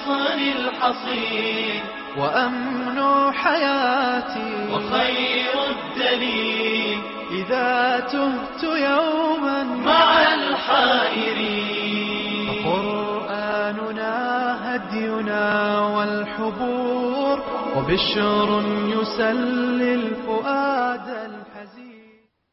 الحصن الحصين وأمن حياتي وخير الدليل إذا تهت يوما مع الحائرين فقرآننا هدينا والحبور وبشر يسلي الفؤاد الحزين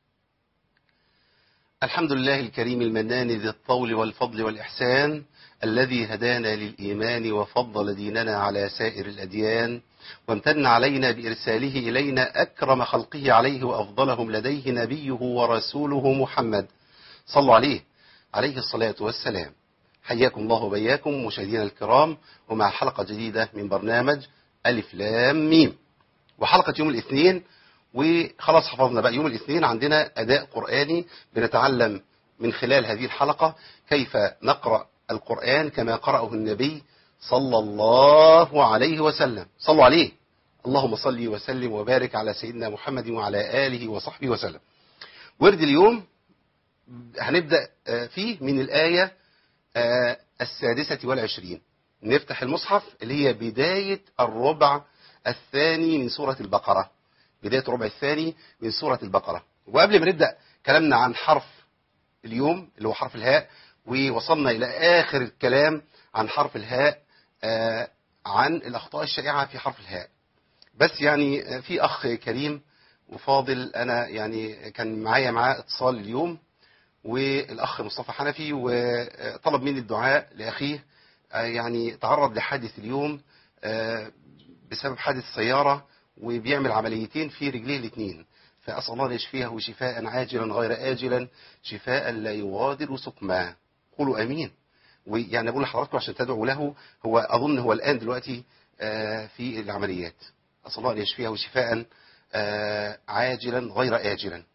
الحمد لله الكريم المنان ذي الطول والفضل والإحسان الذي هدانا للإيمان وفضل ديننا على سائر الأديان وامتن علينا بإرساله إلينا أكرم خلقه عليه وأفضلهم لديه نبيه ورسوله محمد صلوا عليه عليه الصلاة والسلام حياكم الله وبياكم مشاهدينا الكرام ومع حلقة جديدة من برنامج ألف لام ميم وحلقة يوم الاثنين وخلاص حفظنا بقى يوم الاثنين عندنا أداء قرآني بنتعلم من خلال هذه الحلقة كيف نقرأ القرآن كما قرأه النبي صلى الله عليه وسلم صلوا عليه اللهم صل وسلم وبارك على سيدنا محمد وعلى آله وصحبه وسلم ورد اليوم هنبدأ آه، فيه من الآية آه، السادسة والعشرين نفتح المصحف اللي هي بداية الربع الثاني من سورة البقرة بداية الربع الثاني من سورة البقرة وقبل ما نبدأ كلامنا عن حرف اليوم اللي هو حرف الهاء ووصلنا إلى آخر الكلام عن حرف الهاء آه، عن الأخطاء الشائعة في حرف الهاء بس يعني آه، في أخ كريم وفاضل أنا يعني كان معايا معاه اتصال اليوم والأخ مصطفى حنفي وطلب مني الدعاء لأخيه آه، يعني تعرض لحادث اليوم آه، بسبب حادث سيارة وبيعمل عمليتين في رجليه الاثنين فأسأل الله أن يشفيه شفاء عاجلا غير آجلا شفاء لا يغادر سقما قولوا أمين ويعني أقول لحضراتكم عشان تدعوا له هو أظن هو الآن دلوقتي آه، في العمليات أسأل الله أن يشفيه شفاء آه، عاجلا غير آجلا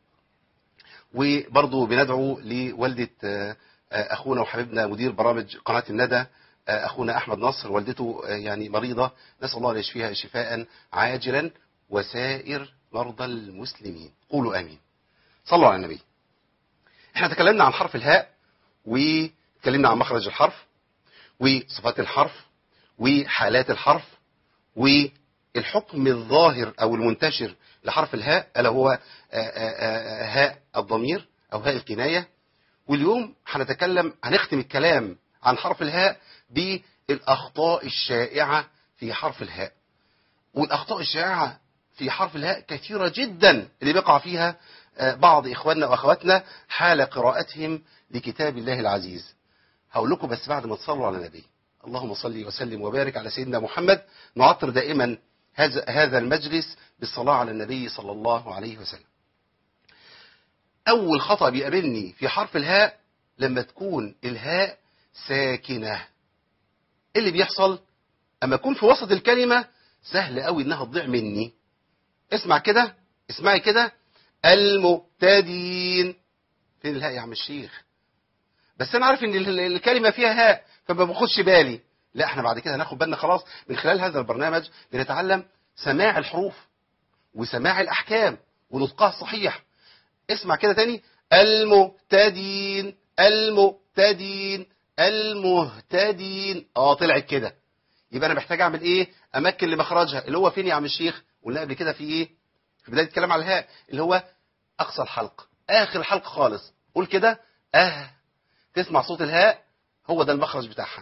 وبرضه بندعو لوالدة آه، آه، أخونا وحبيبنا مدير برامج قناة الندى آه، أخونا أحمد نصر والدته آه، يعني مريضة نسأل الله أن يشفيها شفاء عاجلا وسائر مرضى المسلمين قولوا آمين صلوا على النبي احنا تكلمنا عن حرف الهاء وتكلمنا عن مخرج الحرف وصفات الحرف وحالات الحرف والحكم الظاهر أو المنتشر لحرف الهاء ألا هو آه، آه، آه، هاء الضمير أو هاء الكناية واليوم هنتكلم هنختم الكلام عن حرف الهاء بالأخطاء الشائعة في حرف الهاء والأخطاء الشائعة في حرف الهاء كثيرة جدا اللي بيقع فيها آه، بعض إخواننا وأخواتنا حال قراءتهم لكتاب الله العزيز هقول لكم بس بعد ما تصلوا على النبي اللهم صل وسلم وبارك على سيدنا محمد نعطر دائما هذا هذا المجلس بالصلاة على النبي صلى الله عليه وسلم أول خطأ بيقابلني في حرف الهاء لما تكون الهاء ساكنة إيه اللي بيحصل أما أكون في وسط الكلمة سهل قوي إنها تضيع مني اسمع كده اسمعي كده المبتدين فين الهاء يا عم الشيخ بس انا عارف ان ال- الكلمه فيها هاء فما باخدش بالي لا احنا بعد كده هناخد بالنا خلاص من خلال هذا البرنامج بنتعلم سماع الحروف وسماع الاحكام ونطقها الصحيح اسمع كده تاني المهتدين المهتدين المهتدين اه طلعت كده يبقى انا محتاج اعمل ايه امكن لمخرجها اللي هو فين يا عم الشيخ قلنا قبل كده في ايه في بدايه الكلام على الهاء اللي هو اقصى الحلق اخر الحلق خالص قول كده اه تسمع صوت الهاء هو ده المخرج بتاعها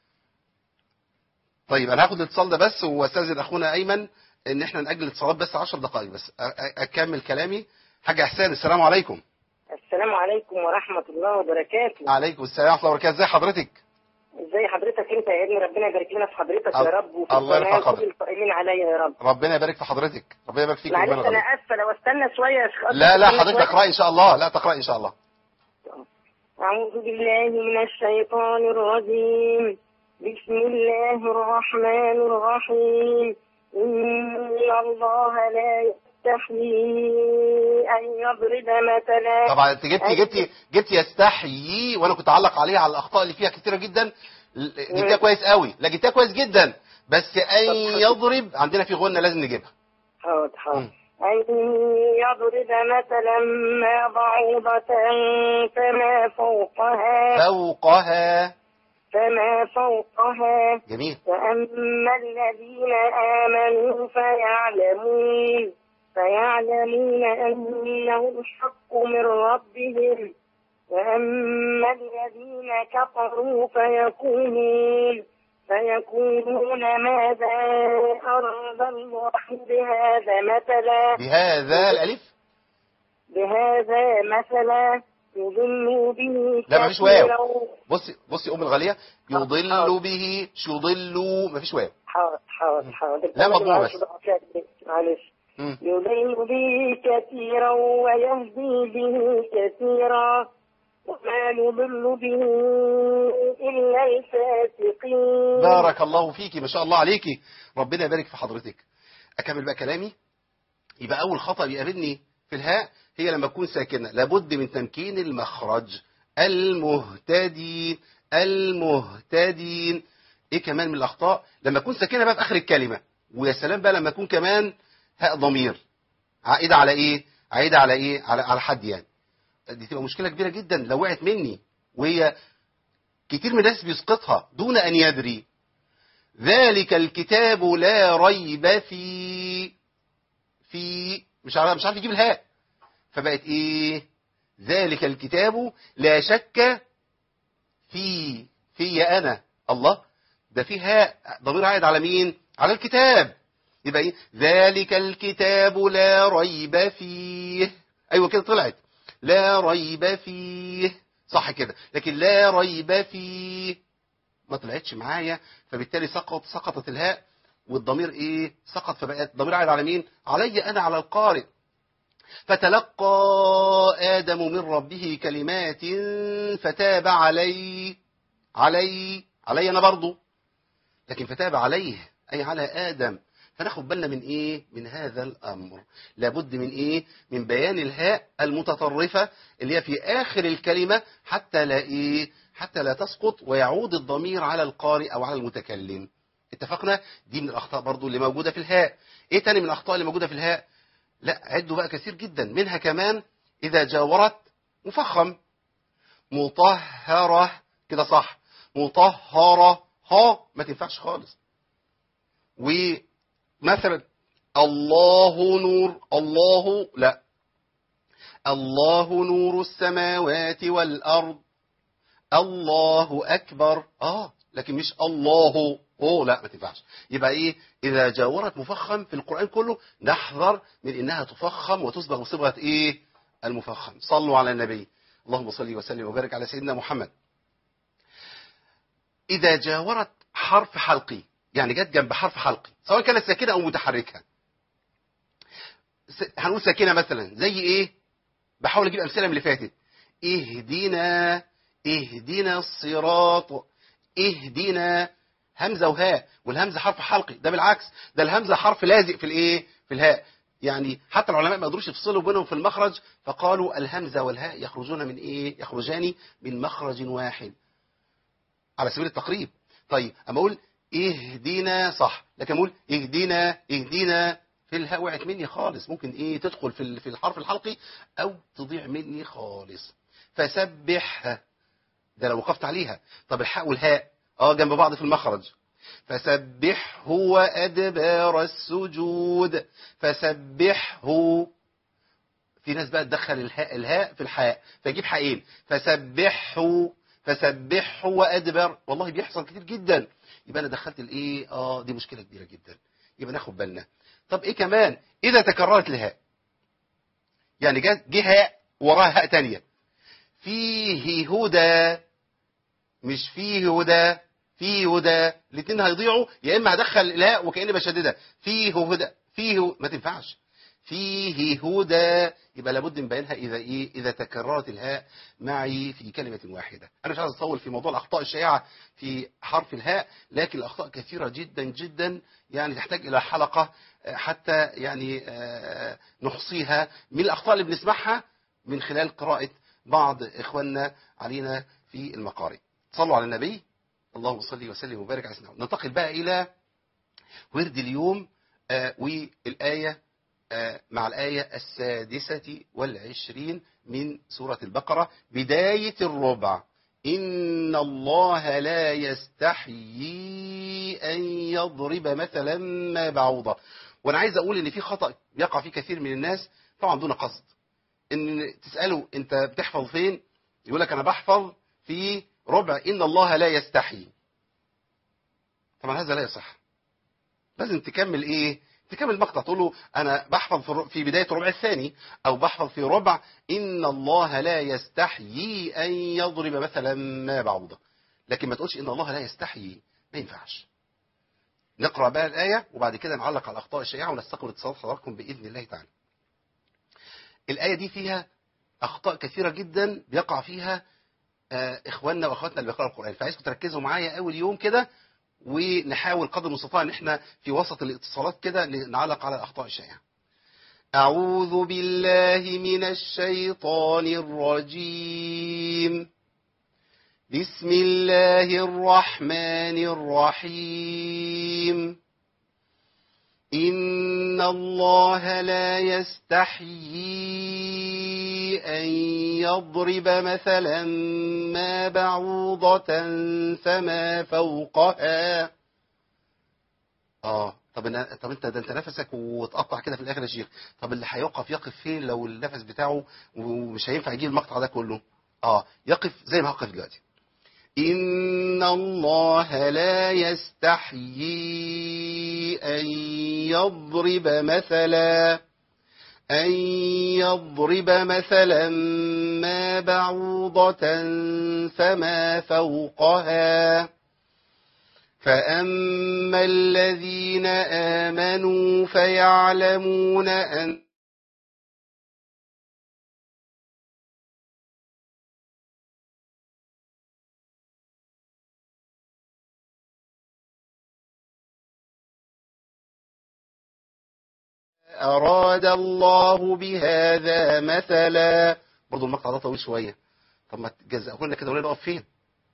طيب انا هاخد الاتصال ده بس واستاذن اخونا ايمن ان احنا ناجل الاتصالات بس 10 دقائق بس أ- أ- اكمل كلامي حاجه احسان السلام عليكم السلام عليكم ورحمة الله وبركاته عليكم السلام ورحمه الله وبركاته ازي حضرتك ازي حضرتك انت يا ابني ربنا يبارك لنا في حضرتك ال- يا رب وفي الله يرفع القناة قدرك. كل القائمين عليا يا رب ربنا يبارك في حضرتك ربنا يبارك فيك معلش وربنا انا يغفر. اسفة لو استنى شوية يا شيخ لا لا أستنى حضرتك شوية. تقراي ان شاء الله لا تقراي ان شاء الله أعوذ بالله من الشيطان الرجيم بسم الله الرحمن الرحيم إن الله لا يستحيي أن يضرب مثلا طبعا انت جبتي جبتي جبتي يستحيي وانا كنت اعلق عليها على الاخطاء اللي فيها كتيره جدا ل- جبتيها كويس قوي لا جبتيها كويس جدا بس ان يضرب عندنا في غنى لازم نجيبها حاضر حاضر مم. أن يضرب مثلا ما بعوضة فما فوقها فوقها فما فوقها جميل فأما الذين آمنوا فيعلمون فيعلمون أنه الحق من ربهم وأما الذين كفروا فيكونون فيكونون ماذا أراد الله بهذا مثلا بهذا الألف بهذا مثلا يضل به لا مفيش كثيرا واو بصي بصي أم الغالية يضل به يضل مفيش واو حاضر حاضر حاضر لا مضمون بس. معلش مم. يضل به كثيرا ويهدي به كثيرا وما يضل به إلا الفاسقين بارك الله فيكي ما شاء الله عليكي ربنا يبارك في حضرتك أكمل بقى كلامي يبقى أول خطأ بيقابلني في الهاء هي لما تكون ساكنة لابد من تمكين المخرج المهتدين المهتدين ايه كمان من الأخطاء لما تكون ساكنة بقى في آخر الكلمة ويا سلام بقى لما يكون كمان هاء ضمير عائدة على ايه عائدة على ايه على, على حد يعني دي تبقى مشكلة كبيرة جدا لو وقعت مني وهي كتير من الناس بيسقطها دون أن يدري ذلك الكتاب لا ريب فيه في مش عارف مش عارف يجيب الهاء فبقت ايه ذلك الكتاب لا شك في في انا الله ده في هاء ضمير عائد على مين على الكتاب يبقى ايه ذلك الكتاب لا ريب فيه ايوه كده طلعت لا ريب فيه صح كده لكن لا ريب فيه ما طلعتش معايا فبالتالي سقط سقطت الهاء والضمير ايه سقط فبقت ضمير عائد على مين علي انا على القارئ فتلقى آدم من ربه كلمات فتاب عليه علي علي أنا برضو لكن فتاب عليه أي على آدم فناخد بالنا من إيه من هذا الأمر لابد من إيه من بيان الهاء المتطرفة اللي هي في آخر الكلمة حتى لا إيه حتى لا تسقط ويعود الضمير على القارئ أو على المتكلم اتفقنا دي من الأخطاء برضو اللي موجودة في الهاء إيه تاني من الأخطاء اللي موجودة في الهاء لا عدوا بقى كثير جدا منها كمان إذا جاورت مفخم مطهرة كده صح مطهرة ها ما تنفعش خالص ومثلا الله نور الله لا الله نور السماوات والأرض الله أكبر آه لكن مش الله أوه لا ما تنفعش يبقى إيه إذا جاورت مفخم في القرآن كله نحذر من إنها تفخم وتصبغ بصبغة إيه المفخم صلوا على النبي اللهم صل وسلم وبارك على سيدنا محمد إذا جاورت حرف حلقي يعني جت جنب حرف حلقي سواء كانت ساكنة أو متحركة س- هنقول ساكنة مثلا زي إيه بحاول أجيب أمثلة من اللي فاتت اهدنا اهدنا الصراط اهدنا همزة وهاء والهمزة حرف حلقي ده بالعكس ده الهمزة حرف لازق في الايه في الهاء يعني حتى العلماء ما قدروش يفصلوا بينهم في المخرج فقالوا الهمزة والهاء يخرجون من ايه يخرجان من مخرج واحد على سبيل التقريب طيب اما اقول اهدنا صح لكن اقول اهدنا اهدنا في الهاء وقعت مني خالص ممكن ايه تدخل في ال- في الحرف الحلقي او تضيع مني خالص فسبح ده لو وقفت عليها طب الحاء والهاء اه جنب بعض في المخرج فسبحه وأدبار السجود فسبحه في ناس بقى تدخل الهاء الهاء في الحاء فيجيب حقين فسبحه فسبحه وأدبر والله بيحصل كتير جدا يبقى أنا دخلت الإيه آه دي مشكلة كبيرة جدا يبقى ناخد بالنا طب إيه كمان إذا تكررت الهاء يعني جه جه هاء وراها هاء تانية فيه هدى مش فيه هدى فيه هدى الاثنين هيضيعوا يا اما هدخل الهاء وكاني بشددها فيه هدى فيه ما تنفعش فيه هدى يبقى لابد من بيانها اذا ايه اذا تكررت الهاء معي في كلمه واحده انا مش عايز اطول في موضوع الاخطاء الشائعه في حرف الهاء لكن الاخطاء كثيره جدا جدا يعني تحتاج الى حلقه آه، حتى يعني آه، نحصيها من الاخطاء اللي بنسمعها من خلال قراءه بعض اخواننا علينا في المقارئ صلوا على النبي اللهم صل وسلم وبارك على سيدنا محمد. ننتقل بقى الى ورد اليوم آه، والايه آه، مع الآية السادسة والعشرين من سورة البقرة بداية الربع إن الله لا يستحيي أن يضرب مثلا ما بعوضة وأنا عايز أقول إن في خطأ يقع فيه كثير من الناس طبعا دون قصد إن تسأله أنت بتحفظ فين يقول لك أنا بحفظ في ربع إن الله لا يستحيي طبعا هذا لا يصح لازم تكمل إيه تكمل المقطع تقول له أنا بحفظ في الر- في بداية الربع الثاني أو بحفظ في ربع إن الله لا يستحيي أن يضرب مثلا ما بعوضة لكن ما تقولش إن الله لا يستحيي ما ينفعش نقرأ بقى الآية وبعد كده نعلق على الأخطاء الشائعة ونستقبل اتصالات حضراتكم بإذن الله تعالى الآية دي فيها أخطاء كثيرة جدا بيقع فيها آه، إخواننا وأخواتنا اللي بيقرأوا القرآن فعايزكم تركزوا معايا أول يوم كده ونحاول قدر المستطاع ان احنا في وسط الاتصالات كده نعلق على الاخطاء الشائعه. اعوذ بالله من الشيطان الرجيم. بسم الله الرحمن الرحيم. إن الله لا يستحيي أن يضرب مثلا ما بعوضة فما فوقها آه طب أنا طب أنت ده أنت نفسك وتقطع كده في الآخر يا شيخ طب اللي هيقف يقف فين لو النفس بتاعه ومش هينفع يجيب المقطع ده كله آه يقف زي ما هقف دلوقتي إن الله لا يستحيي أن يضرب مثلا أن يضرب مثلا ما بعوضة فما فوقها فأما الذين آمنوا فيعلمون أن أراد الله بهذا مثلا برضو المقطع ده طويل شوية طب ما تجزأه لنا كده ولا نقف فين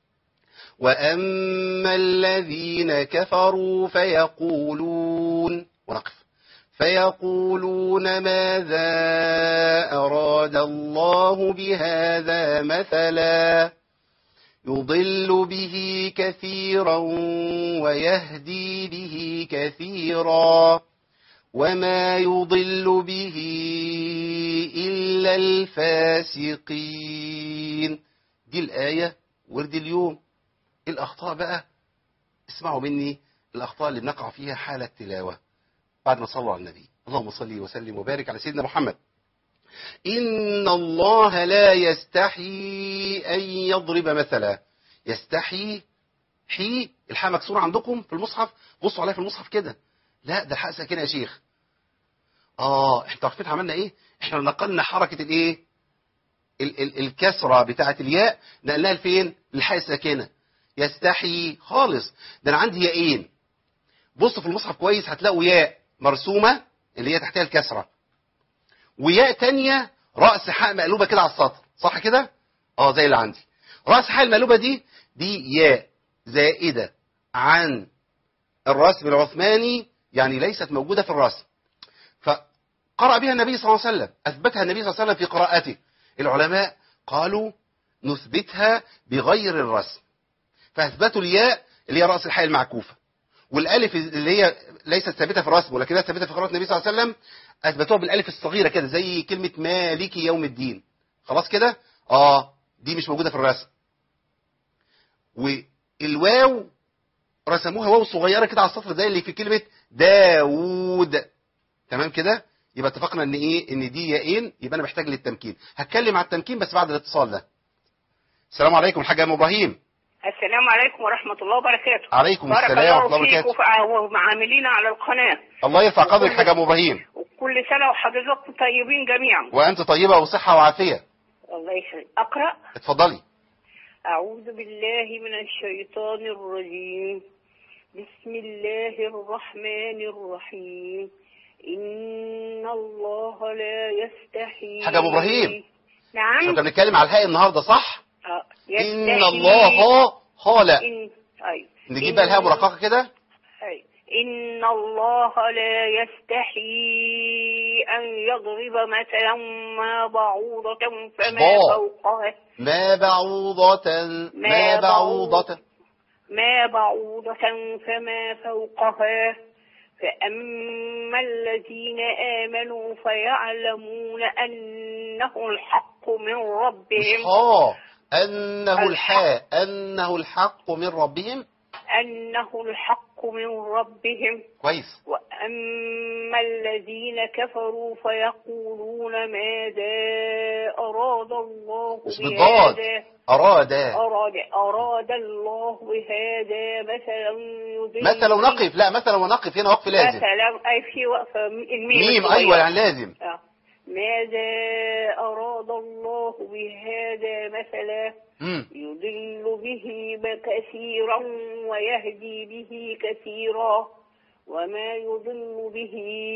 وأما الذين كفروا فيقولون ونقف فيقولون ماذا أراد الله بهذا مثلا يضل به كثيرا ويهدي به كثيرا وما يضل به إلا الفاسقين دي الآية ورد اليوم الأخطاء بقى اسمعوا مني الأخطاء اللي بنقع فيها حال التلاوة بعد ما صلوا على النبي اللهم صل وسلم وبارك على سيدنا محمد إن الله لا يستحي أن يضرب مثلا يستحي حي الحاء مكسورة عندكم في المصحف بصوا عليها في المصحف كده لا ده الحاء ساكنة يا شيخ اه احنا عارفين عملنا ايه احنا نقلنا حركة الايه ال ال الكسرة بتاعة الياء نقلناها لفين للحاء الساكنة يستحي خالص ده انا عندي ياءين بصوا في المصحف كويس هتلاقوا ياء مرسومة اللي هي تحتها الكسرة وياء تانية رأس حاء مقلوبة كده على السطر صح كده اه زي اللي عندي رأس حاء المقلوبة دي دي ياء زائدة عن الرسم العثماني يعني ليست موجودة في الرسم فقرأ بها النبي صلى الله عليه وسلم أثبتها النبي صلى الله عليه وسلم في قراءته العلماء قالوا نثبتها بغير الرسم فأثبتوا الياء اللي هي رأس الحاء المعكوفة والالف اللي هي ليست ثابته في الرسم ولكنها ثابته في قراءه النبي صلى الله عليه وسلم اثبتوها بالالف الصغيره كده زي كلمه مالك يوم الدين خلاص كده اه دي مش موجوده في الرسم والواو رسموها واو صغيره كده على السطر زي اللي في كلمه داوود تمام كده يبقى اتفقنا ان ايه ان دي ياءين يبقى انا محتاج للتمكين هتكلم على التمكين بس بعد الاتصال ده السلام عليكم الحاج ام ابراهيم السلام عليكم ورحمة الله وبركاته عليكم بارك السلام ورحمه الله الله فيك وبركاته وفي- ومعاملين على القناة الله يرفع قدرك حاج ام ابراهيم وكل سنة وحضراتكم طيبين جميعا وانت طيبه وصحه وعافيه الله يخليك أقرأ اتفضلي أعوذ بالله من الشيطان الرجيم بسم الله الرحمن الرحيم إن الله لا يستحي حاج أبو إبراهيم. نعم احنا كنا بنتكلم على الهاء النهارده صح آه، ان يستحيي. الله ها لا إن... أيوة. نجيب بقى الهاء إن- مرققه كده أيوة. إن الله لا يستحي أن يضرب مثلا ما بعوضة فما ضاد. فوقها ما بعوضة ما ما بعوضة ما بعوضة فما فوقها فأما الذين آمنوا فيعلمون أنه الحق من مش ربهم حا أنه الحق. الحاء أنه الحق من ربهم أنه الحق من ربهم كويس وأما الذين كفروا فيقولون ماذا أراد الله مش بالضاد. بهذا أراد أراد أراد الله بهذا مثلا يضل مثلا ونقف لا مثلا ونقف هنا وقف لازم مثلا أي في وقفة الميم ميم الصغيرة. أيوة يعني لازم آه. ماذا أراد الله بهذا مثلا مم. يضل به كثيرا ويهدي به كثيرا وما يضل به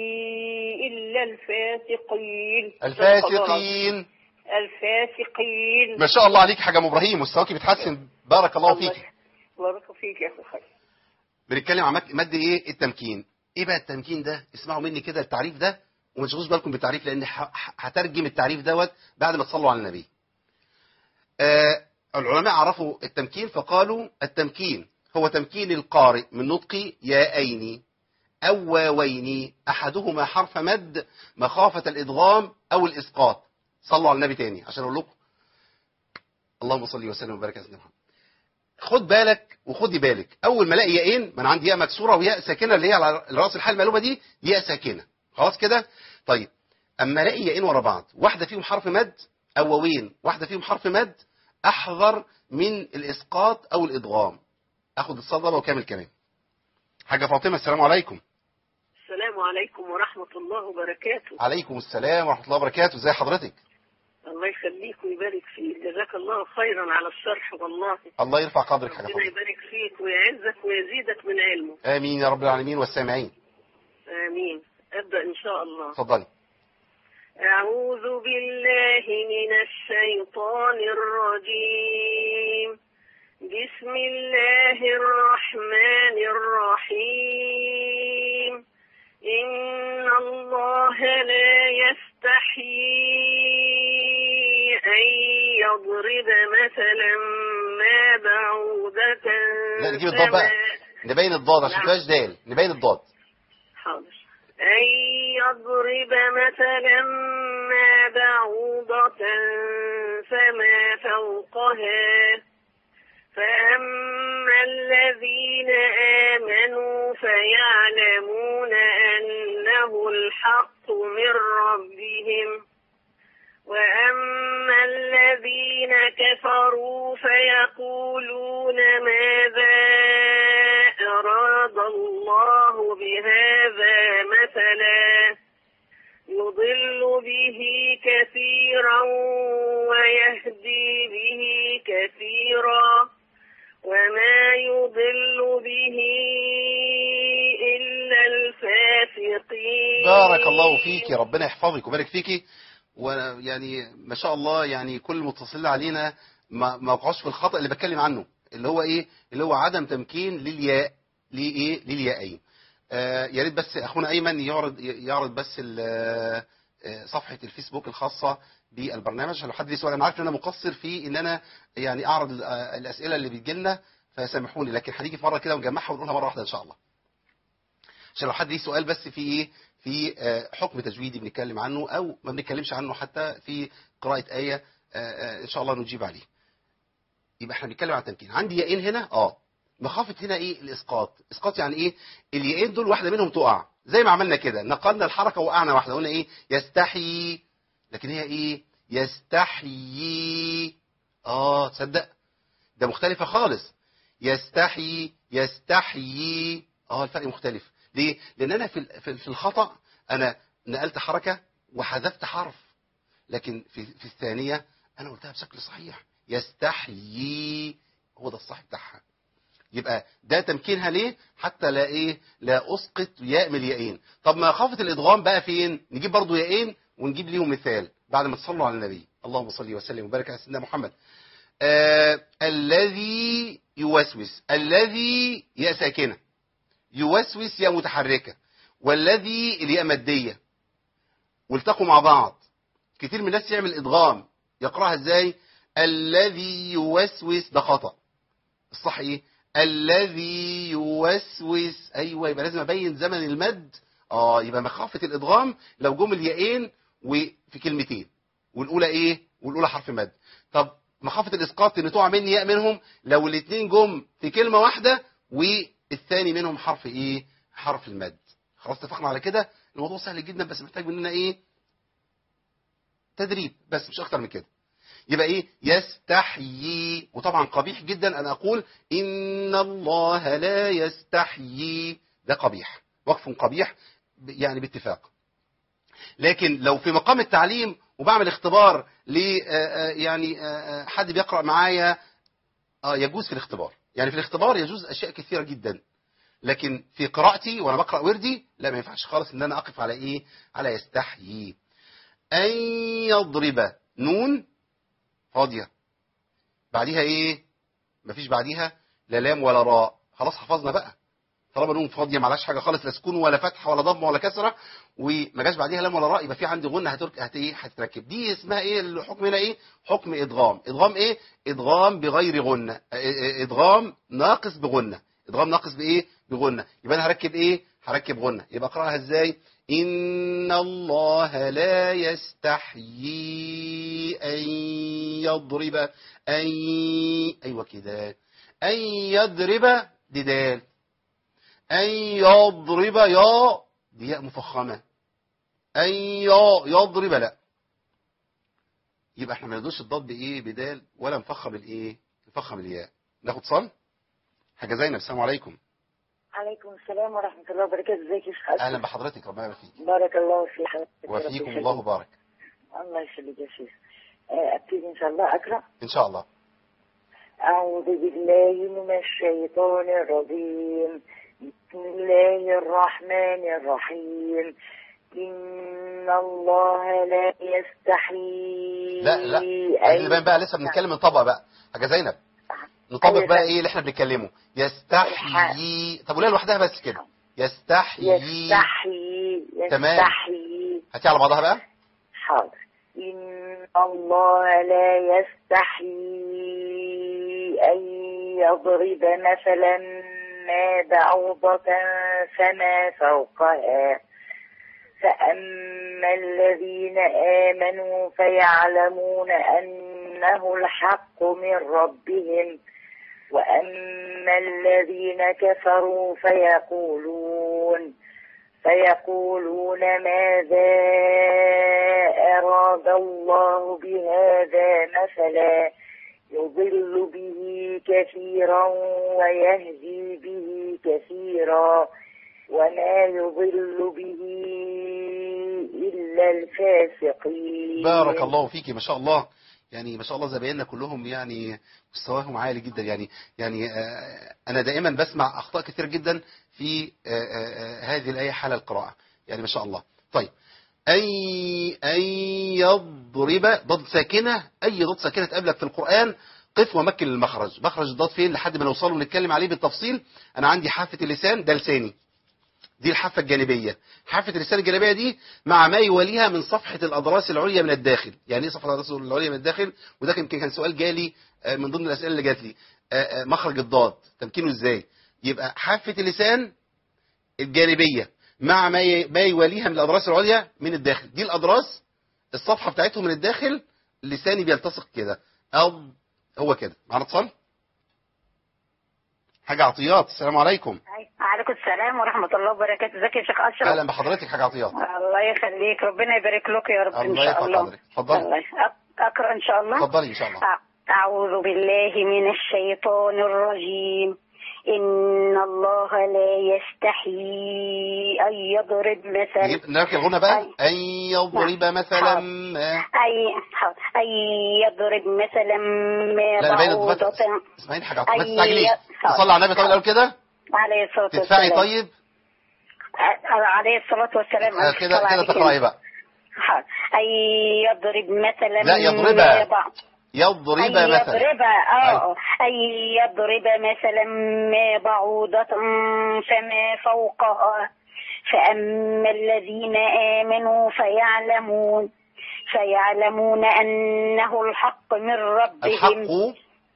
إلا الفاسقين الفاسقين الفاسقين ما شاء الله عليك حاجة أم إبراهيم مستواك بيتحسن بارك الله فيك بارك فيك يا أخي خير بنتكلم عن مد- مد ايه التمكين ايه بقى التمكين ده اسمعوا مني كده التعريف ده وما تشغلوش بالكم بالتعريف لان ح- ح- هترجم التعريف دوت بعد ما تصلوا على النبي آه العلماء عرفوا التمكين فقالوا التمكين هو تمكين القارئ من نطق ياءين او واوين احدهما حرف مد مخافة الادغام او الاسقاط صلوا على النبي تاني عشان اقول لكم اللهم صل وسلم وبارك على سيدنا محمد خد بالك وخدي بالك اول ما الاقي ياءين ما انا عندي ياء مكسوره وياء ساكنه اللي هي على راس الحال المقلوبه دي ياء ساكنه خلاص كده طيب اما الاقي ياءين ورا بعض واحده فيهم حرف مد او واوين واحده فيهم حرف مد احذر من الاسقاط او الادغام اخد الصدمه وكامل كلام حاجه فاطمه السلام عليكم السلام عليكم ورحمة الله وبركاته عليكم السلام ورحمه الله وبركاته ازي حضرتك الله يخليك ويبارك فيك جزاك الله خيرا على الشرح والله الله يرفع قدرك حاجه ربنا فاطمه يبارك فيك ويعزك ويزيدك من علمه امين يا رب العالمين والسامعين آمين أبدأ إن شاء الله اتفضلي أعوذ بالله من الشيطان الرجيم بسم الله الرحمن الرحيم إن الله لا يستحيي أن يضرب مثلا ما بعوضة لا نجيب الضاد بقى فما- نبين الضاد عشان نعم. ما فيهاش دال نبين الضاد حاضر أن يضرب مثلا ما بعوضة فما فوقها فأما الذين آمنوا فيعلمون أنه الحق من ربهم وأما الذين كفروا فيقولون ماذا أراد الله بهذا مثلا يضل به كثيرا ويهدي به كثيرا وما يضل به إلا الفاسقين بارك الله فيك ربنا يحفظك ويبارك فيك ويعني ما شاء الله يعني كل المتصلين علينا ما ما وقعوش في الخطأ اللي بتكلم عنه اللي هو ايه اللي هو عدم تمكين للياء لايه للياءين آه يا ريت بس اخونا ايمن يعرض يعرض بس ال- آه، صفحه الفيسبوك الخاصه بالبرنامج عشان لو حد ليه سؤال انا عارف ان انا مقصر في ان انا يعني اعرض ال- آه، الاسئله اللي بتجي لنا فسامحوني لكن هنيجي في مره كده ونجمعها ونقولها مره واحده ان شاء الله عشان لو حد ليه سؤال بس في ايه في آه، حكم تجويدي بنتكلم عنه او ما بنتكلمش عنه حتى في قراءة آية آه، آه، ان شاء الله نجيب عليه يبقى احنا بنتكلم عن التمكين عندي ياءين هنا اه مخافة هنا ايه الاسقاط اسقاط يعني ايه الياءين دول واحدة منهم تقع زي ما عملنا كده نقلنا الحركة وقعنا واحدة قلنا ايه يستحي لكن هي ايه يستحيي اه تصدق ده مختلفة خالص يستحي يستحيي اه الفرق مختلف ليه لان انا في ال- في في الخطأ انا نقلت حركة وحذفت حرف لكن في في الثانية انا قلتها بشكل صحيح يستحيي هو ده الصح بتاعها يبقى ده تمكينها ليه حتى لا ايه لا اسقط ياء من الياءين طب ما خافة الادغام بقى فين نجيب برضو ياءين ونجيب ليهم مثال بعد ما تصلوا على النبي اللهم صل وسلم وبارك على سيدنا محمد آه الذي يوسوس الذي ياء ساكنه يوسوس يا متحركة والذي الياء مادية والتقوا مع بعض كتير من الناس يعمل ادغام يقراها ازاي الذي يوسوس ده خطأ الصح ايه الذي يوسوس ايوه يبقى لازم ابين زمن المد اه يبقى مخافة الادغام لو جم الياءين وفي كلمتين والاولى ايه والاولى حرف مد طب مخافة الاسقاط ان تقع مني ياء منهم لو الاثنين جم في كلمة واحدة والثاني منهم حرف ايه حرف المد خلاص اتفقنا على كده الموضوع سهل جدا بس محتاج مننا ايه تدريب بس مش اكتر من كده يبقى ايه يستحيي وطبعا قبيح جدا ان اقول ان الله لا يستحيي ده قبيح وقف قبيح ب- يعني باتفاق لكن لو في مقام التعليم وبعمل اختبار ل آه، آه، يعني آه، آه، حد بيقرأ معايا اه يجوز في الاختبار يعني في الاختبار يجوز اشياء كثيرة جدا لكن في قراءتي وانا بقرأ وردي لا ما ينفعش خالص ان انا اقف على ايه على يستحيي ان يضرب نون فاضية بعديها ايه مفيش بعديها لا لام ولا راء خلاص حفظنا بقى طالما نون فاضيه معلهاش حاجه خالص لا سكون ولا فتحه ولا ضمه ولا كسره وما جاش بعديها لام ولا راء يبقى في عندي غنه هترك هت ايه هتتركب دي اسمها ايه الحكم هنا ايه حكم ادغام ادغام ايه ادغام بغير غنه ا- ا- ادغام ناقص بغنه ادغام ناقص بايه بغنه يبقى انا هركب ايه هركب غنه يبقى اقراها ازاي ان الله لا يستحيي ان يضرب ان ايوه كده ان يضرب دي دال أن يضرب يا دي ياء مفخمة أن يا يضرب لا يبقى احنا ما ندوش الضاد بإيه بدال ولا نفخم الإيه نفخم الياء ناخد صل حاجة زينب السلام عليكم عليكم السلام ورحمة الله وبركاته ازيك يا شيخ أشرف؟ أهلا بحضرتك ربنا يبارك فيك بارك الله في حضرتك يا رب وفيكم يخليك. الله بارك الله يخليك يا شيخ آه، ابتدي ان شاء الله اقرا إن شاء الله اعوذ بالله من الشيطان الرجيم بسم الله الرحمن الرحيم ان الله لا يستحيي لا لا أن- عايزين نبان بقى لسه بنتكلم نطبق بقى حاجة زينب نطبق أيوة. بقى إيه اللي احنا بنتكلمه يستحيي طب قولها لوحدها بس كده يستحيي يستحيي تمام. يستحيي هاتي على بعضها بقى حاضر إن الله لا يستحيي أن يضرب مثلا ما بعوضة فما فوقها فأما الذين آمنوا فيعلمون أنه الحق من ربهم وأما الذين كفروا فيقولون فيقولون ماذا أراد الله بهذا مثلا يضل به كثيرا ويهدي به كثيرا وما يضل به إلا الفاسقين بارك الله فيك ما شاء الله يعني ما شاء الله زبايننا كلهم يعني مستواهم عالي جدا يعني يعني آه، انا دائما بسمع اخطاء كثير جدا في آه، آه، آه، هذه الايه حال القراءه يعني ما شاء الله طيب اي اي يضرب ضد ساكنه اي ضد ساكنه تقابلك في القران قف ومكن المخرج مخرج الضاد فين لحد ما نوصله ونتكلم عليه بالتفصيل انا عندي حافه اللسان ده لساني دي الحافة الجانبية حافة اللسان الجانبية دي مع ما يواليها من صفحة الأضراس العليا من الداخل يعني ايه صفحة الأضراس العليا من الداخل وده يمكن كان سؤال جالي آه، من ضمن الأسئلة اللي جات لي آه، آه، مخرج الضاد تمكينه ازاي يبقى حافة اللسان الجانبية مع ما ي- ما يواليها من الأضراس العليا من الداخل دي الأضراس الصفحة بتاعتهم من الداخل لساني بيلتصق كده أو هو كده معنا اتصال حاجة عطيات السلام عليكم عليكم السلام ورحمة الله وبركاته ازيك يا شيخ أشرف أهلا بحضرتك حاجة عطيات الله يخليك ربنا يبارك لك يا رب إن الله شاء يرفع الله قدرك اتفضلي الله أق- أقرأ إن شاء الله اتفضلي ان شاء الله أع- أعوذ بالله من الشيطان الرجيم إن الله لا يستحيي أن يضرب مثلا نجيب- نركب الغنى بقى أي. أن يضرب مثلا حاضر. ما أي حاضر. أن يضرب مثلا ما لا باين بعوضة الضبط اسمعيني حاجة ما أي. تستعجليش حاضر. تصلي على النبي طبعا قال كده عليه الصلاة تدفعي والسلام طيب آه، عليه الصلاة والسلام آه، كده كده عليك. تقرأي بقى حاضر. أي يضرب مثلا لا، يضرب. ما بعض يضرب أن مثلا يضرب آه أن يضرب مثلا ما بعوضة فما فوقها فأما الذين آمنوا فيعلمون فيعلمون أنه الحق من ربهم الحق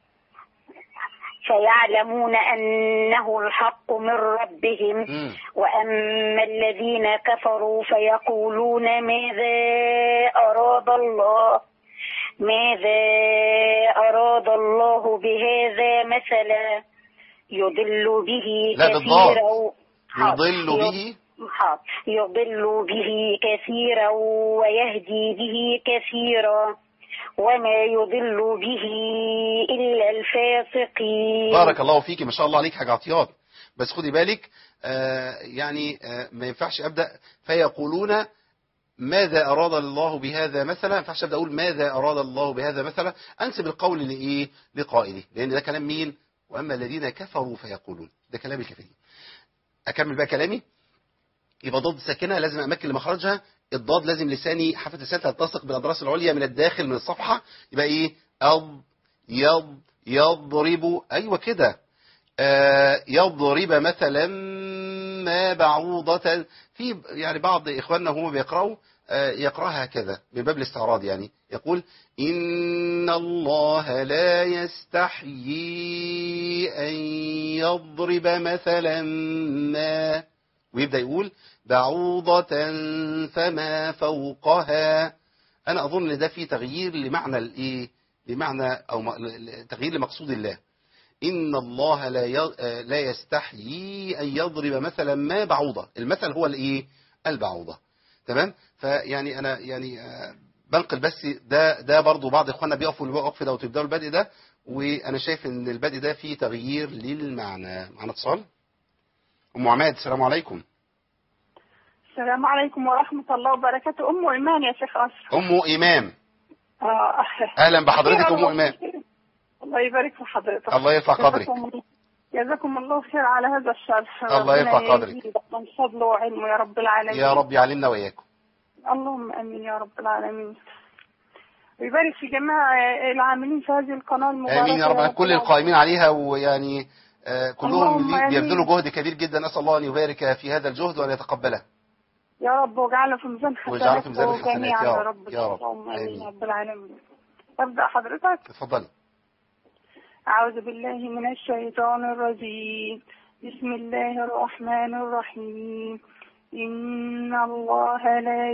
فيعلمون أنه الحق من ربهم مم. وأما الذين كفروا فيقولون ماذا أراد الله ماذا أراد الله بهذا مثلا يضل به لا، بالضاد. كثيرا يضل به حاضر. يضل به كثيرا ويهدي به كثيرا وما يضل به إلا الفاسقين بارك الله فيك ما شاء الله عليك حاجة عطيات بس خدي بالك آه يعني آه ما ينفعش أبدأ فيقولون ماذا أراد الله بهذا مثلا ما ينفعش أبدأ أقول ماذا أراد الله بهذا مثلا أنسب القول لإيه لقائله لأن ده كلام مين وأما الذين كفروا فيقولون ده كلام الكافرين أكمل بقى كلامي يبقى ضد ساكنة لازم أمكن لمخرجها الضاد لازم لساني حافة اللسان تلتصق بالأضراس العليا من الداخل من الصفحة يبقى إيه أض يض يضرب أيوة كده آه يضرب مثلا ما بعوضة في يعني بعض إخواننا هم بيقرأوا آه يقرأها هكذا من باب الاستعراض يعني يقول إن الله لا يستحيي أن يضرب مثلا ما ويبدأ يقول بعوضة فما فوقها أنا أظن إن ده فيه تغيير لمعنى الإيه لمعنى أو م- ل- تغيير لمقصود الله إن الله لا ي- آه، لا يستحيي أن يضرب مثلا ما بعوضة المثل هو الإيه البعوضة تمام فيعني أنا يعني آه، بنقل بس ده ده برضو بعض إخواننا بيقفوا الوقف ده وتبدأوا البدء ده وأنا شايف إن البدء ده فيه تغيير للمعنى معنا اتصال أم عماد السلام عليكم السلام عليكم ورحمة الله وبركاته أم إيمان يا شيخ أشرف أم إمام آه. أهلا بحضرتك أم إمام الله يبارك في حضرتك الله يرفع قدرك جزاكم- جزاكم الله خير على هذا الشرح الله يرفع ربنا قدرك. يزيدك من فضله وعلمه يا رب العالمين يا رب يعلمنا وإياكم اللهم امين يا رب العالمين ويبارك في جميع العاملين في هذه القناه المباركه آمين يا رب كل القائمين عليها ويعني آه، كلهم اللهم آمين. بيبذلوا جهد كبير جدا أسأل الله أن يبارك في هذا الجهد وأن يتقبله يا رب واجعله في ميزان واجعله في ميزان حسناتكم الحسنات جميعا يا يا رب. رب يا رب. اللهم امين آمين. يا رب العالمين ابدا حضرتك اتفضلي أعوذ بالله من الشيطان الرجيم بسم الله الرحمن الرحيم إن الله لا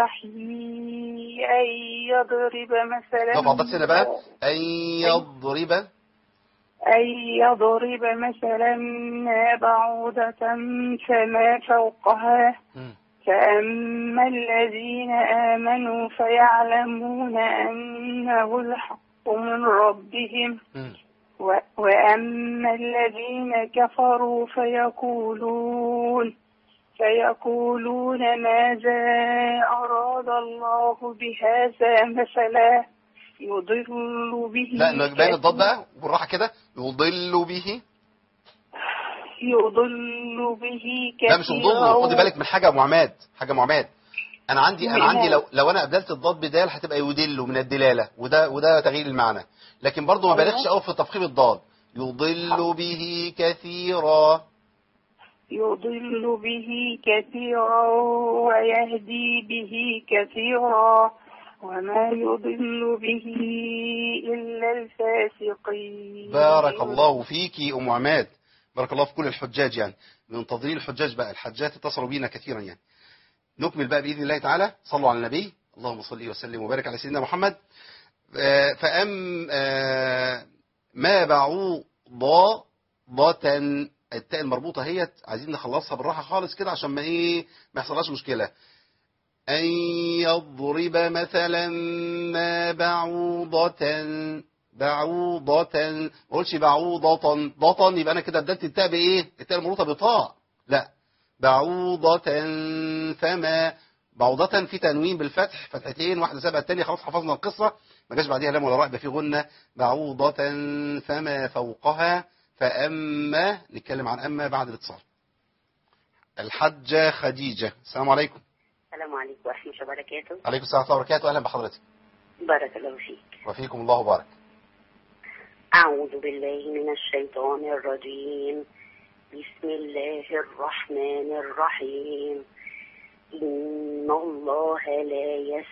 يستحيي أن يضرب مثلا طب عضت سنة بقى أن يضرب أن يضرب مثلا ما بعوضة فما فوقها مم. فأما الذين آمنوا فيعلمون أنه الحق من ربهم مم. و- وأما الذين كفروا فيقولون فيقولون ماذا أراد الله بهذا مثلا يضل به لا إنه باين الضاد كثير- بقى بالراحة كده يضل به يضل به كثيرا لا مش يضل خدي بالك من حاجة يا أم عماد حاجة يا أم عماد أنا عندي أنا عندي لو لو أنا أبدلت الضاد بدال هتبقى يدل من الدلالة وده وده تغيير المعنى لكن برضو ما بالغش قوي في تفخيم الضاد يضل به كثيرا يضل به كثيرا ويهدي به كثيرا وما يضل به إلا الفاسقين بارك الله فيكي أم عماد بارك الله في كل الحجاج يعني منتظرين الحجاج بقى الحجات اتصلوا بينا كثيرا يعني نكمل بقى بإذن الله تعالى صلوا على النبي اللهم صل وسلم وبارك على سيدنا محمد آه، فأم آه، ما بعوضة التاء المربوطة هي عايزين نخلصها بالراحة خالص كده عشان ما ايه ما يحصلهاش مشكلة أن يضرب مثلا ما بعوضة بعوضة ما اقولش بعوضة ضطا يبقى انا كده بدلت التاء بايه التاء المربوطة بطاء لا بعوضة فما بعوضة في تنوين بالفتح فتحتين واحدة سبقة التانية خلاص حفظنا القصة ما جاش بعديها لام ولا راء يبقى في غنة بعوضة فما فوقها فأما نتكلم عن أما بعد الاتصال الحجة خديجة السلام عليكم السلام عليكم ورحمة الله وبركاته عليكم السلام ورحمة الله وبركاته أهلا بحضرتك بارك الله فيك وفيكم الله بارك أعوذ بالله من الشيطان الرجيم بسم الله الرحمن الرحيم إن الله لا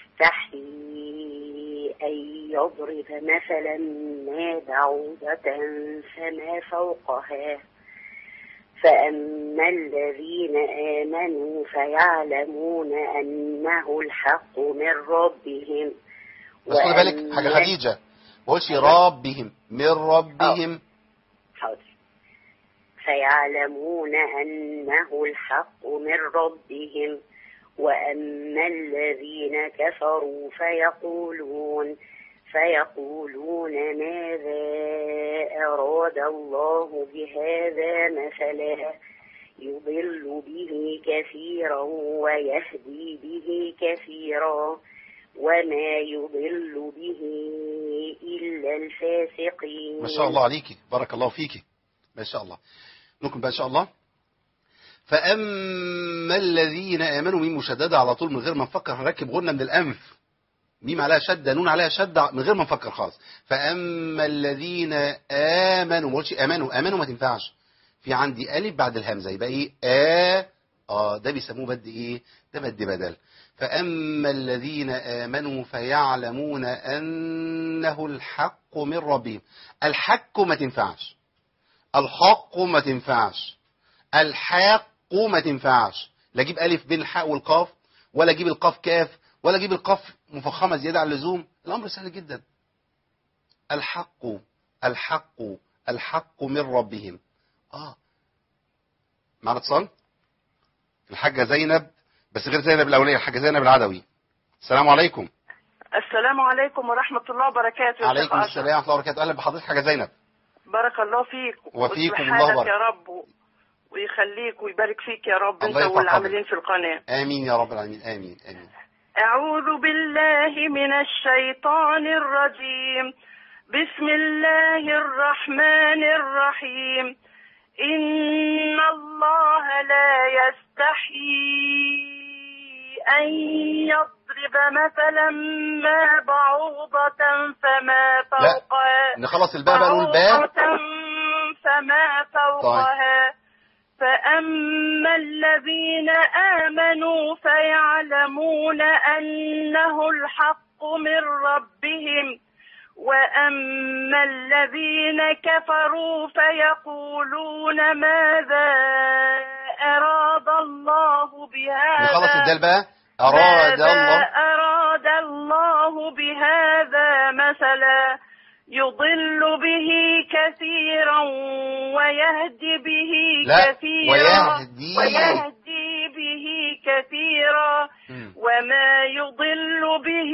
يستحيي أن يضرب مثلا ما بعوضة فما فوقها فأما الذين آمنوا فيعلمون أنه الحق من ربهم بس خد بالك حاجة وأما- خديجة ما قولش ربهم من ربهم حاضر فيعلمون أنه الحق من ربهم وأما الذين كفروا فيقولون فيقولون ماذا أراد الله بهذا مثلا يضل به كثيرا ويهدي به كثيرا وما يضل به إلا الفاسقين ما شاء الله عليكي بارك الله فيكي ما شاء الله نكمل بقى ان شاء الله فاما الذين امنوا ميم مشدده على طول من غير ما نفكر هنركب غنه من الانف ميم عليها شده نون عليها شده من غير ما نفكر خالص فاما الذين امنوا ما قلتش امنوا امنوا ما تنفعش في عندي الف بعد الهمزه يبقى ايه ا اه ده بيسموه بد ايه ده بد بدل فاما الذين امنوا فيعلمون انه الحق من ربهم الحق ما تنفعش الحق ما تنفعش الحاق ما تنفعش لا اجيب الف بين الحاء والقاف ولا اجيب القاف كاف ولا اجيب القاف مفخمه زياده عن اللزوم الامر سهل جدا الحق الحق الحق من ربهم اه معنا اتصال الحاجه زينب بس غير زينب الاوليه الحاجه زينب العدوي السلام عليكم السلام عليكم ورحمة الله وبركاته يا عليكم شيخ السلام ورحمه الله وبركاته اهلا بحضرتك حاجه زينب بارك الله فيك وفيكم ويصلح الله حالك بارك. يا رب و- ويخليك ويبارك فيك يا رب الله انت يرفع والعاملين قدرك. في القناة امين يا رب العالمين امين امين أعوذ بالله من الشيطان الرجيم بسم الله الرحمن الرحيم إن الله لا يستحيي أن يضرب مثلا ما بعوضة فما فوقها نخلص الباء بقى نقول باء بعوضة فما فوقها فأما الذين آمنوا فيعلمون أنه الحق من ربهم وأما الذين كفروا فيقولون ماذا أراد الله بهذا نخلص الدال بقى أراد ماذا الله أراد الله بهذا مثلا يضل به كثيرا ويهدي به لا، كثيرا ويهدي. ويهدي به كثيرا مم. وما يضل به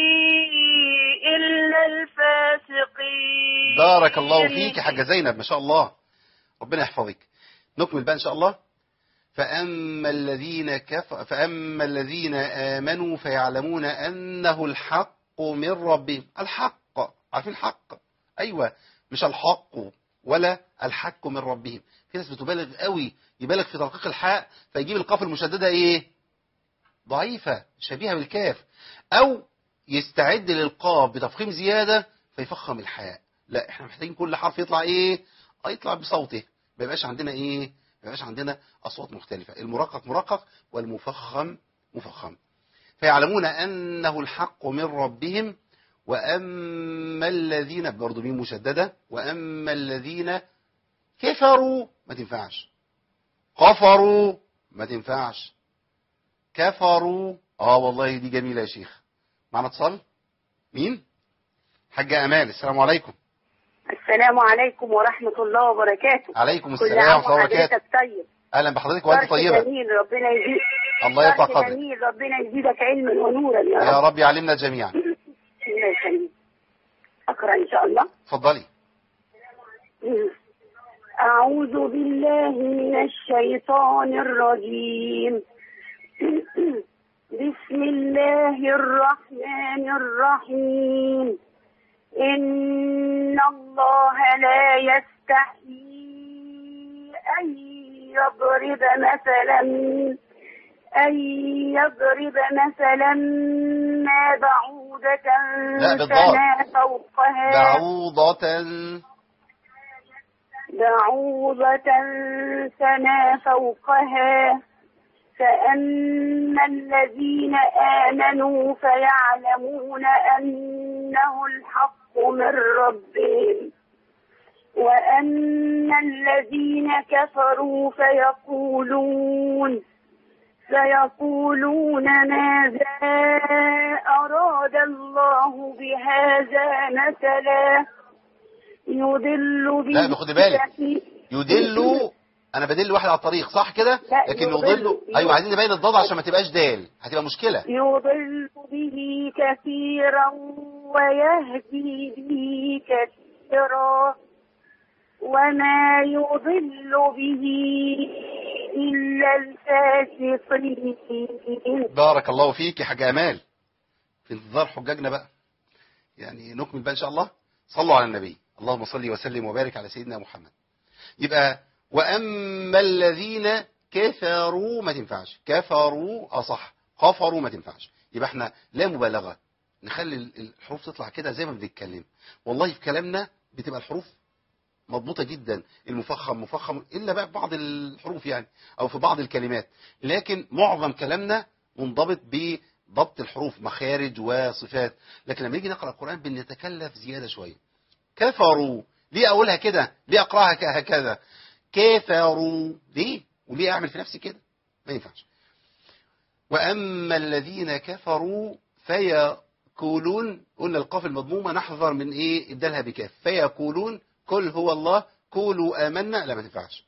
إلا الفاسقين بارك الله فيك يا حاجة زينب ما شاء الله ربنا يحفظك نكمل بقى إن شاء الله فأما الذين كف فأما الذين آمنوا فيعلمون أنه الحق من ربهم الحق عارفين الحق أيوة مش الحق ولا الحق من ربهم في ناس بتبالغ قوي يبالغ في ترقيق الحاء فيجيب القاف المشددة إيه ضعيفة شبيهة بالكاف أو يستعد للقاف بتفخيم زيادة فيفخم الحاء لا احنا محتاجين كل حرف يطلع ايه اه يطلع بصوته ما يبقاش عندنا ايه ما يبقاش عندنا اصوات مختلفة المرقق مرقق والمفخم مفخم فيعلمون انه الحق من ربهم واما الذين برضه مين مشددة واما الذين كفروا ما تنفعش كفروا ما تنفعش كفروا اه والله دي جميلة يا شيخ معنا اتصال مين حاجة امال السلام عليكم السلام عليكم ورحمة الله وبركاته عليكم كل السلام عام ورحمة الله وبركاته وحضرتك طيب اهلا بحضرتك وانت فرح طيبة جميل ربنا يزيد الله يرفع فرح قدرك جميل ربنا يزيدك علما ونورا يا يا رب رب يعلمنا جميعا الله يخليك أقرأ إن شاء الله اتفضلي أعوذ بالله من الشيطان الرجيم بسم الله الرحمن الرحيم إن الله لا يستحيي أن يضرب مثلا أن يضرب مثلا ما بعوضة بعوضة لا، بالضاد. سنا فوقها بعوضة بعوضة سنا فوقها فأما الذين آمنوا فيعلمون أنه الحق من ربهم وأما الذين كفروا فيقولون فيقولون ماذا أراد الله بهذا مثلا يضل به لا، خدي بالك. كثير- يدل انا بدل واحد على الطريق صح كده لا، لكن يضل. يضل ايوه عايزين نبين الضاد عشان ما تبقاش دال هتبقى مشكلة يضل به كثيرا ويهدي به كثيرا وما يضل به إلا الفاسقين بارك الله فيك يا حاج امال في انتظار حجاجنا بقى يعني نكمل بقى ان شاء الله صلوا على النبي اللهم صل وسلم وبارك على سيدنا محمد يبقى واما الذين كفروا ما تنفعش كفروا اصح كفروا ما تنفعش يبقى احنا لا مبالغه نخلي الحروف تطلع كده زي ما بنتكلم والله في كلامنا بتبقى الحروف مضبوطة جدا المفخم مفخم إلا بقى في بعض الحروف يعني أو في بعض الكلمات لكن معظم كلامنا منضبط بضبط الحروف مخارج وصفات لكن لما نيجي نقرأ القرآن بنتكلف زيادة شوية كفروا ليه أقولها كده ليه أقرأها ك- هكذا كفروا ليه وليه أعمل في نفسي كده ما ينفعش وأما الذين كفروا فيقولون قلنا القاف المضمومة نحذر من إيه إبدالها بكاف فيقولون قل هو الله قولوا آمنا لا ما تنفعش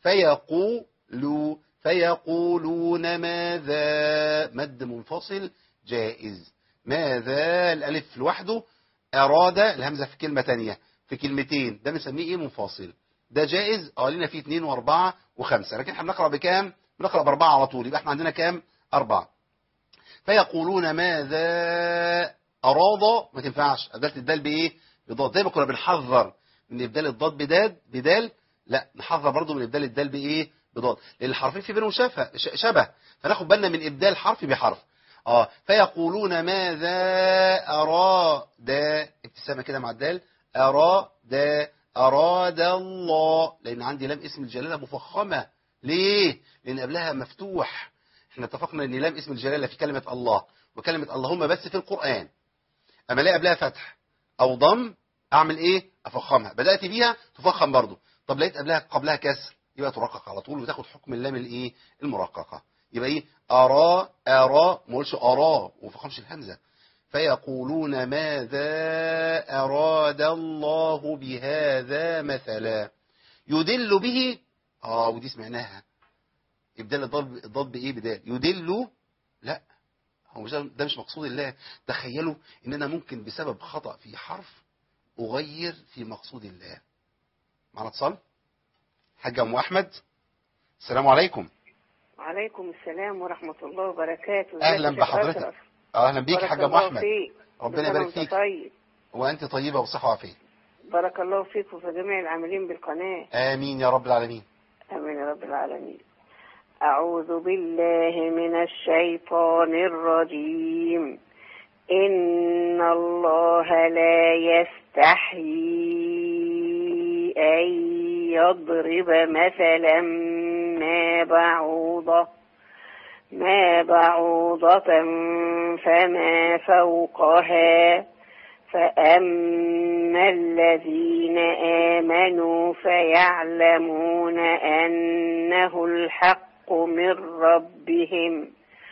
فيقولوا فيقولون ماذا مد منفصل جائز ماذا الألف لوحده أراد الهمزة في كلمة تانية في كلمتين ده بنسميه إيه منفصل ده جائز اه لنا فيه اثنين واربعة وخمسة لكن احنا بنقرأ بكام بنقرأ باربعة على طول يبقى احنا عندنا كام أربعة فيقولون ماذا أراد ما تنفعش أبدلت الدال بإيه بضاد زي ما كنا بنحذر من إبدال الضاد بدال بدال لا نحذر برضو من إبدال الدال بإيه بضاد لأن الحرفين في بينهم شبه ش- شبه فناخد بالنا من إبدال حرف بحرف اه فيقولون ماذا أراد ابتسامة كده مع الدال أراد أراد الله لأن عندي لام اسم الجلالة مفخمة ليه؟ لأن قبلها مفتوح احنا اتفقنا ان لام اسم الجلالة في كلمة الله وكلمة اللهم بس في القرآن اما الاقي قبلها فتح او ضم اعمل ايه افخمها بدأت بيها تفخم برضو طب لقيت قبلها قبلها كسر يبقى ترقق على طول وتاخد حكم اللام الايه المرققة يبقى ايه ارى ارى ما اقولش ارى وما فخمش الهمزة فيقولون ماذا اراد الله بهذا مثلا يدل به اه ودي سمعناها ابدال الضاد الضاد بايه بدال يدل لا هو مش ده مش مقصود الله تخيلوا ان انا ممكن بسبب خطأ في حرف اغير في مقصود الله معنا اتصال حاج ام احمد السلام عليكم وعليكم السلام ورحمة الله وبركاته أهلاً ازيك يا شيخ بحضرتك. أشرف؟ اهلا بيك بارك حاج ام الله احمد فيك. ربنا كل سنة يبارك وأنت فيك طيب وانت طيبه وصحه وعافيه بارك الله فيك وفي جميع العاملين بالقناة امين يا رب العالمين آمين يا رب العالمين أعوذ بالله من الشيطان الرجيم إن الله لا يستحيي أن يضرب مثلا ما بعوضة ما بعوضة فما فوقها فأما الذين آمنوا فيعلمون أنه الحق من ربهم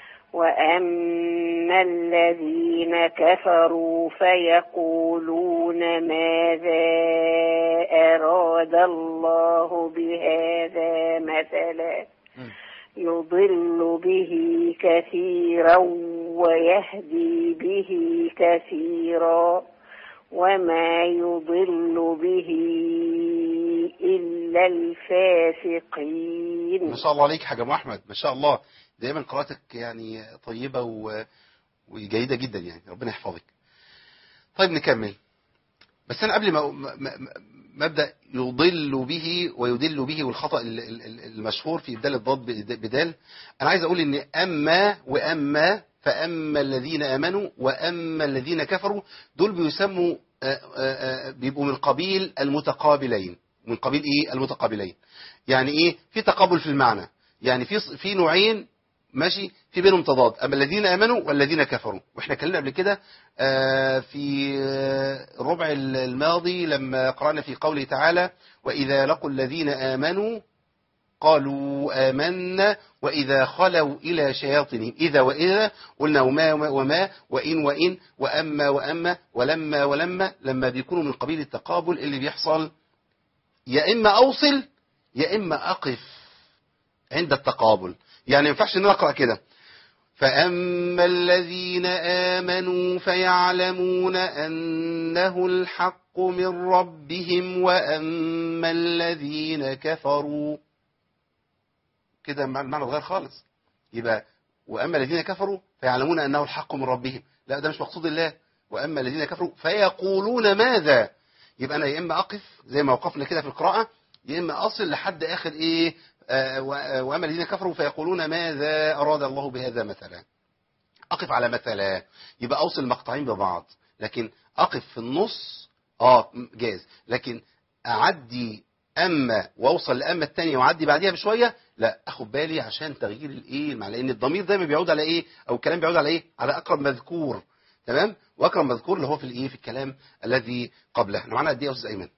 وأما الذين كفروا فيقولون ماذا أراد الله بهذا مثلا يضل به كثيرا ويهدي به كثيرا وما يضل به إلا الفاسقين ما شاء الله عليك حاج ام احمد ما شاء الله دايما قراءتك يعني طيبه و... وجيده جدا يعني ربنا يحفظك طيب نكمل بس انا قبل ما ما- ما ما ابدا يضل به ويدل به والخطا ال- ال- ال- المشهور في ابدال الضاد بد- بدال انا عايز اقول ان اما واما فأما الذين آمنوا وأما الذين كفروا دول بيسموا آه، آه، آه، بيبقوا من قبيل المتقابلين من قبيل ايه المتقابلين يعني ايه في تقابل في المعنى يعني في في نوعين ماشي في بينهم تضاد اما الذين امنوا والذين كفروا واحنا اتكلمنا قبل كده آه، في آه، الربع الماضي لما قرانا في قوله تعالى واذا لقوا الذين امنوا قالوا آمنا وإذا خلوا إلى شياطينهم إذا وإذا قلنا وما وما, وما وإن وإن وأما وأما ولما ولما لما بيكونوا من قبيل التقابل اللي بيحصل يا إما أوصل يا إما أقف عند التقابل يعني ما ينفعش ان أنا أقرأ كده فأما الذين آمنوا فيعلمون أنه الحق من ربهم وأما الذين كفروا كده المعنى المعنى اتغير خالص يبقى وأما الذين كفروا فيعلمون أنه الحق من ربهم لا ده مش مقصود الله وأما الذين كفروا فيقولون ماذا يبقى أنا يا إما أقف زي ما وقفنا كده في القراءة يا إما أصل لحد آخر إيه آه، و- آه، وأما الذين كفروا فيقولون ماذا أراد الله بهذا مثلا أقف على مثلا يبقى أوصل مقطعين ببعض لكن أقف في النص آه جاز لكن أعدي أما وأوصل لأما التانية وأعدي بعديها بشوية لا أخد بالي عشان تغيير الإيه المعنى لأن الضمير دايما بيعود على إيه أو الكلام بيعود على إيه على أقرب مذكور تمام وأقرب مذكور اللي هو في الإيه في الكلام الذي قبله احنا معانا قد إيه يا أستاذ أيمن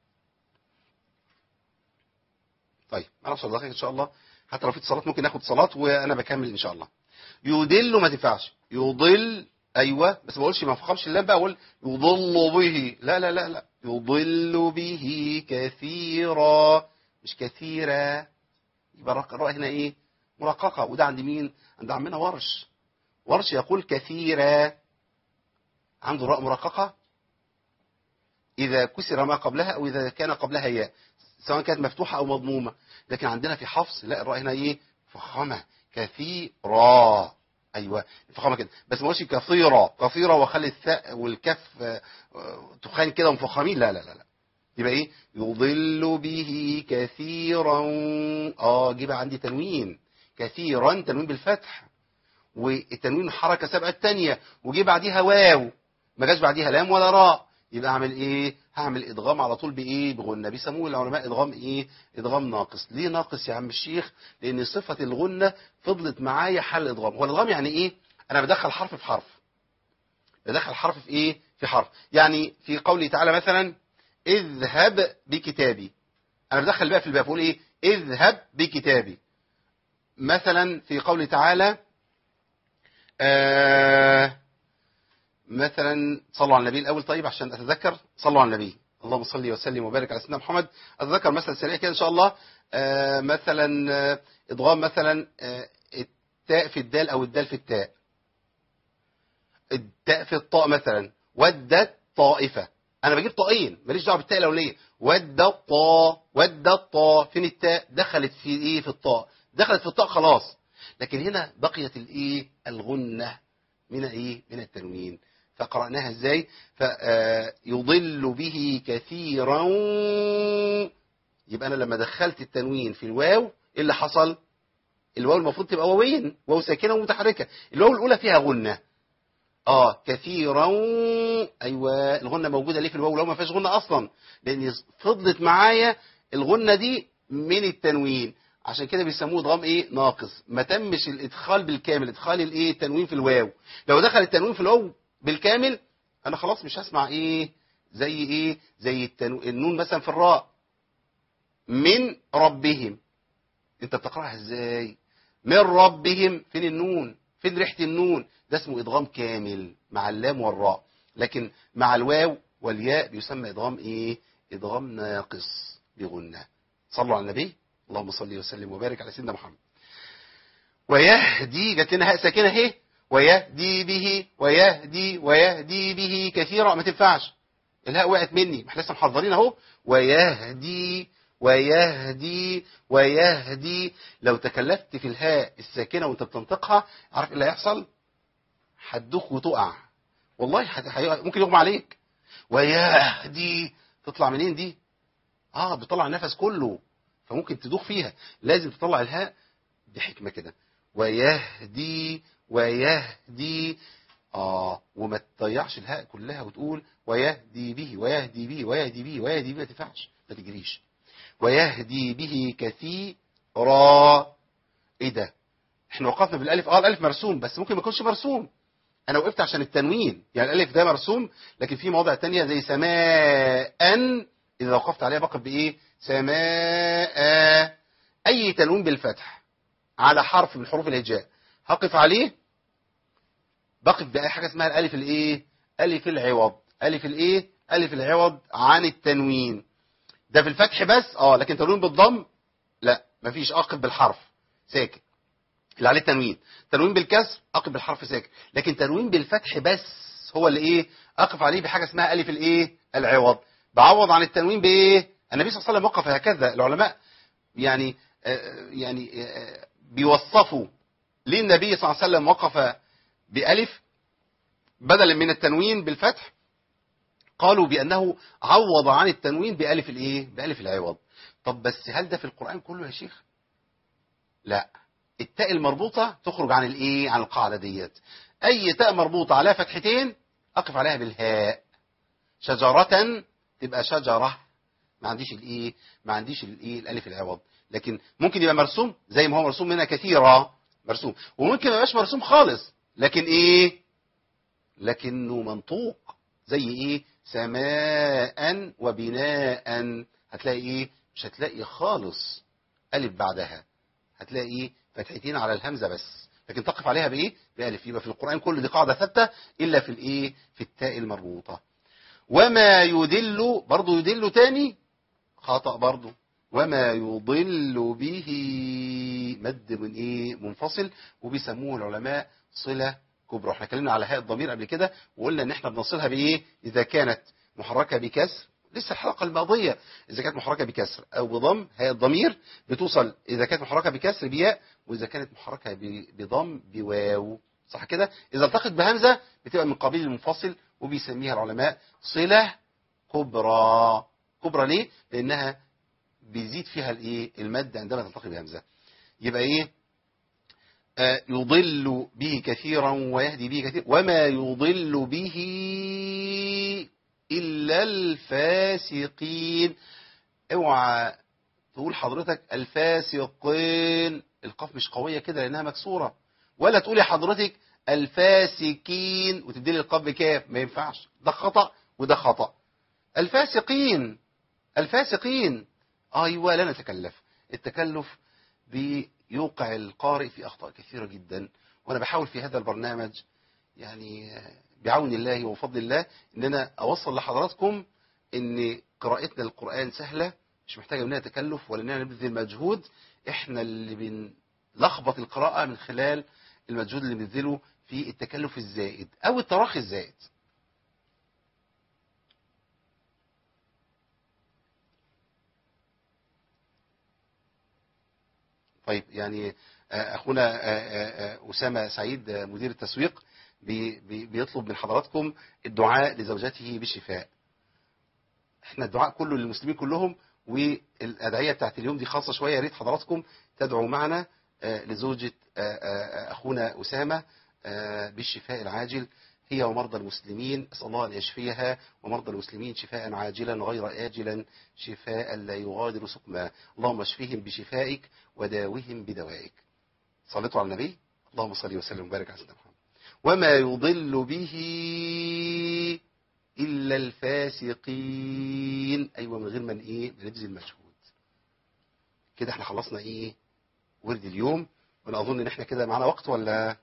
طيب معنا 10 دقائق إن شاء الله حتى لو في اتصالات ممكن ناخد اتصالات وأنا بكمل إن شاء الله يضل ما تنفعش يضل ايوه بس ما اقولش ما افخمش اللام بقى اقول يضل به لا لا لا لا يضل به كثيرا مش كثيرا يبقى الرق- الراء هنا ايه مرققه وده عند مين عند عمنا ورش ورش يقول كثيرا عنده راء مرققه اذا كسر ما قبلها او اذا كان قبلها ياء سواء كانت مفتوحه او مضمومه لكن عندنا في حفص لا الراء هنا ايه فخمه كثيرا ايوه فخامه كده بس ما قولش كثيره كثيره واخلي الثاء والكف آه، آه، تخان كده مفخمين لا لا لا لا يبقى ايه يضل به كثيرا اه جيب عندي تنوين كثيرا تنوين بالفتح والتنوين حركه سابقه الثانيه وجي بعديها واو ما جاش بعديها لام ولا راء يبقى اعمل ايه هعمل ادغام على طول بايه بغنه بيسموه العلماء ادغام ايه ادغام ناقص ليه ناقص يا عم الشيخ لان صفه الغنه فضلت معايا حل الادغام هو الادغام يعني ايه انا بدخل حرف في حرف بدخل حرف في ايه في حرف يعني في قوله تعالى مثلا اذهب بكتابي انا بدخل بقى في الباب بقول ايه اذهب بكتابي مثلا في قوله تعالى آه مثلا صلوا على النبي الاول طيب عشان اتذكر صلوا على النبي اللهم صل وسلم وبارك على سيدنا محمد اتذكر مثلا سريع كده ان شاء الله آه مثلا آه ادغام مثلا آه التاء في الدال او الدال في التاء التاء في الطاء مثلا ودت طائفه انا بجيب طائين ماليش دعوه بالتاء الاوليه ود الطاء ود الطاء فين التاء دخلت في ايه في الطاء دخلت في الطاء خلاص لكن هنا بقيت الايه الغنه من ايه من التنوين فقرأناها ازاي فيضل به كثيرا يبقى انا لما دخلت التنوين في الواو ايه اللي حصل الواو المفروض تبقى واوين واو ساكنه ومتحركه الواو الاولى فيها غنه اه كثيرا ايوه الغنه موجوده ليه في الواو لو ما فيهاش غنه اصلا لان فضلت معايا الغنه دي من التنوين عشان كده بيسموه ادغام ايه ناقص ما تمش الادخال بالكامل ادخال الايه التنوين في الواو لو دخل التنوين في الواو بالكامل انا خلاص مش هسمع ايه زي ايه زي التنو... النون مثلا في الراء من ربهم انت بتقراها ازاي من ربهم فين النون فين ريحه النون ده اسمه ادغام كامل مع اللام والراء لكن مع الواو والياء بيسمى ادغام ايه ادغام ناقص بغنه صلوا على النبي اللهم صل وسلم وبارك على سيدنا محمد ويهدي جت لنا هاء ساكنه اهي ويهدي به ويهدي ويهدي به كثيرا ما تنفعش الهاء وقعت مني ما احنا لسه محضرين اهو ويهدي ويهدي ويهدي لو تكلفت في الهاء الساكنه وانت بتنطقها عارف ايه اللي هيحصل هتدوخ وتقع والله حت... حي... ممكن يغمى عليك ويهدي تطلع منين دي اه بتطلع النفس كله فممكن تدوخ فيها لازم تطلع الهاء بحكمه كده ويهدي ويهدي اه وما تضيعش الهاء كلها وتقول ويهدي به ويهدي به ويهدي به ويهدي به ما تنفعش ما تجريش ويهدي به كثيرا ايه ده احنا وقفنا بالالف اه الالف مرسوم بس ممكن ما يكونش مرسوم انا وقفت عشان التنوين يعني الالف ده مرسوم لكن في مواضع تانية زي سماء اذا وقفت عليها بقف بايه سماء اي تنوين بالفتح على حرف من حروف الهجاء هقف عليه بقف باي حاجه اسمها الالف الايه الف العوض الف الايه الف العوض عن التنوين ده في الفتح بس اه لكن تنوين بالضم لا مفيش اقف بالحرف ساكن اللي عليه تنوين تنوين بالكسر اقف بالحرف ساكن لكن تنوين بالفتح بس هو اللي ايه اقف عليه بحاجه اسمها الف الايه العوض بعوض عن التنوين بايه النبي صلى الله عليه وسلم وقف هكذا العلماء يعني آه، يعني آه، بيوصفوا ليه النبي صلى الله عليه وسلم وقف بألف بدلا من التنوين بالفتح قالوا بأنه عوض عن التنوين بألف الإيه؟ بألف العوض طب بس هل ده في القرآن كله يا شيخ؟ لا التاء المربوطة تخرج عن الإيه؟ عن القاعدة ديت أي تاء مربوطة عليها فتحتين أقف عليها بالهاء شجرة تبقى شجرة ما عنديش الإيه؟ ما عنديش الإيه؟ الألف العوض لكن ممكن يبقى مرسوم زي ما هو مرسوم هنا كثيرة مرسوم وممكن ما يبقاش مرسوم خالص لكن ايه لكنه منطوق زي ايه سماء وبناء هتلاقي ايه مش هتلاقي خالص الف بعدها هتلاقي ايه فتحتين على الهمزه بس لكن تقف عليها بايه بالف يبقى في القران كله دي قاعده ثابته الا في الايه في التاء المربوطه وما يدل برضه يدل تاني خطأ برضه وما يضل به مد من ايه منفصل وبيسموه العلماء صلة كبرى احنا اتكلمنا على هاء الضمير قبل كده وقلنا ان احنا بنصلها بايه اذا كانت محركة بكسر لسه الحلقة الماضية إذا كانت محركة بكسر أو بضم هاء الضمير بتوصل إذا كانت محركة بكسر بياء وإذا كانت محركة ب- بضم بواو صح كده إذا التقت بهمزة بتبقى من قبيل المنفصل وبيسميها العلماء صلة كبرى كبرى ليه؟ لأنها بيزيد فيها الايه المد عندما تلتقي بهمزه يبقى ايه آه يضل به كثيرا ويهدي به كثيرا وما يضل به الا الفاسقين اوعى تقول حضرتك الفاسقين القاف مش قويه كده لانها مكسوره ولا تقول يا حضرتك الفاسقين وتدي لي القاف بكاف ما ينفعش ده خطا وده خطا الفاسقين الفاسقين ايوه لا نتكلف التكلف بيوقع القارئ في اخطاء كثيره جدا وانا بحاول في هذا البرنامج يعني بعون الله وفضل الله ان انا اوصل لحضراتكم ان قراءتنا للقران سهله مش محتاجه مننا تكلف ولا اننا نبذل مجهود احنا اللي بنلخبط القراءه من خلال المجهود اللي بنبذله في التكلف الزائد او التراخي الزائد طيب يعني آه، اخونا آه، آه، آه، اسامه سعيد آه، مدير التسويق بي- بي- بيطلب من حضراتكم الدعاء لزوجته بالشفاء احنا الدعاء كله للمسلمين كلهم والادعيه بتاعت اليوم دي خاصه شويه يا ريت حضراتكم تدعوا معنا آه، لزوجه آه، آه، اخونا اسامه آه، بالشفاء العاجل هي ومرضى المسلمين اسال الله ان يشفيها ومرضى المسلمين شفاء عاجلا غير اجلا شفاء لا يغادر سقما اللهم اشفهم بشفائك وداوهم بدوائك صليتوا على النبي اللهم صل وسلم وبارك على سيدنا محمد وما يضل به إلا الفاسقين أيوة من غير من إيه من نبذل المجهود كده احنا خلصنا إيه ورد اليوم وأنا أظن إن احنا كده معانا وقت ولا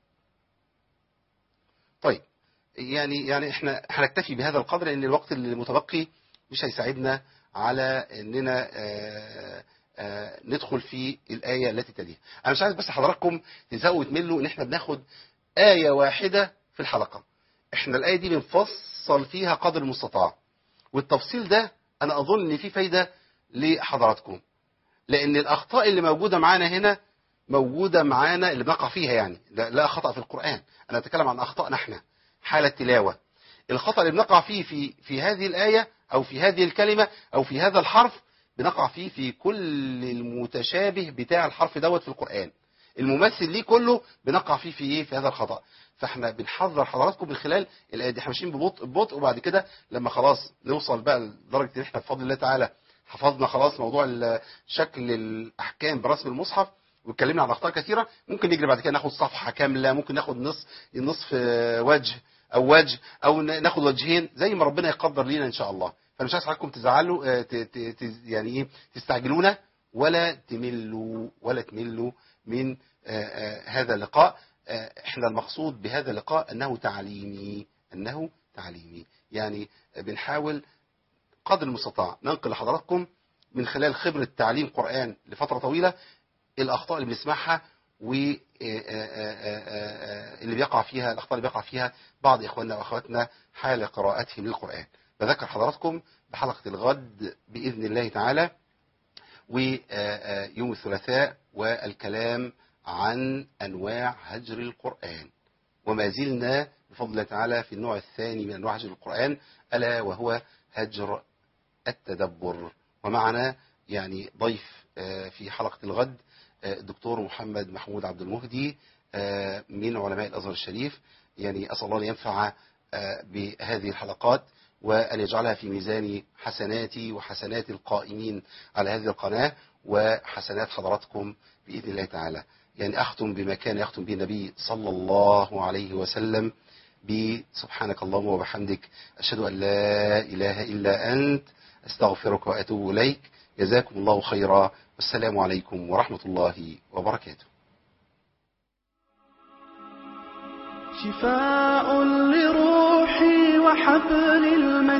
طيب يعني يعني احنا هنكتفي بهذا القدر لأن الوقت اللي متبقي مش هيساعدنا على إننا آه آه ندخل في الآية التي تليها أنا مش عايز بس حضراتكم تزهقوا وتملوا إن احنا بناخد آية واحدة في الحلقة احنا الآية دي بنفصل فيها قدر المستطاع والتفصيل ده أنا أظن إن فيه فايدة لحضراتكم لأن الأخطاء اللي موجودة معانا هنا موجودة معانا اللي بنقع فيها يعني لا, لا خطأ في القرآن أنا أتكلم عن أخطائنا احنا حالة تلاوة الخطأ اللي بنقع فيه في في هذه الآية أو في هذه الكلمة أو في هذا الحرف بنقع فيه في كل المتشابه بتاع الحرف دوت في القرآن الممثل ليه كله بنقع فيه في ايه في هذا الخطأ فاحنا بنحذر حضراتكم من خلال الايه دي احنا ماشيين ببطء ببطء وبعد كده لما خلاص نوصل بقى لدرجه ان احنا بفضل الله تعالى حفظنا خلاص موضوع ال- شكل الاحكام برسم المصحف واتكلمنا عن اخطاء كثيره ممكن نجري بعد كده ناخد صفحه كامله ممكن ناخد نص نصف آه، وجه او وجه او ن- ناخد وجهين زي ما ربنا يقدر لينا ان شاء الله فانا مش عايز حضراتكم تزعلوا آه، ت- ت- ت- يعني ايه تستعجلونا ولا تملوا ولا تملوا من آه، آه، هذا اللقاء آه، احنا المقصود بهذا اللقاء انه تعليمي انه تعليمي يعني بنحاول قدر المستطاع ننقل لحضراتكم من خلال خبرة تعليم قرآن لفترة طويلة الأخطاء اللي بنسمعها واللي بيقع فيها الأخطاء اللي بيقع فيها بعض إخواننا وأخواتنا حال قراءتهم للقرآن بذكر حضراتكم بحلقة الغد بإذن الله تعالى ويوم الثلاثاء والكلام عن أنواع هجر القرآن وما زلنا بفضل الله تعالى في النوع الثاني من أنواع هجر القرآن ألا وهو هجر التدبر ومعنا يعني ضيف آه، في حلقة الغد آه، الدكتور محمد محمود عبد المهدي آه، من علماء الأزهر الشريف يعني أسأل الله أن ينفع آه، بهذه الحلقات وأن يجعلها في ميزان حسناتي وحسنات القائمين على هذه القناة وحسنات حضراتكم بإذن الله تعالى يعني أختم بما كان يختم به النبي صلى الله عليه وسلم بسبحانك اللهم وبحمدك أشهد أن لا إله إلا أنت أستغفرك وأتوب إليك جزاكم الله خيرا والسلام عليكم ورحمة الله وبركاته شفاء لروحي وحبل المتين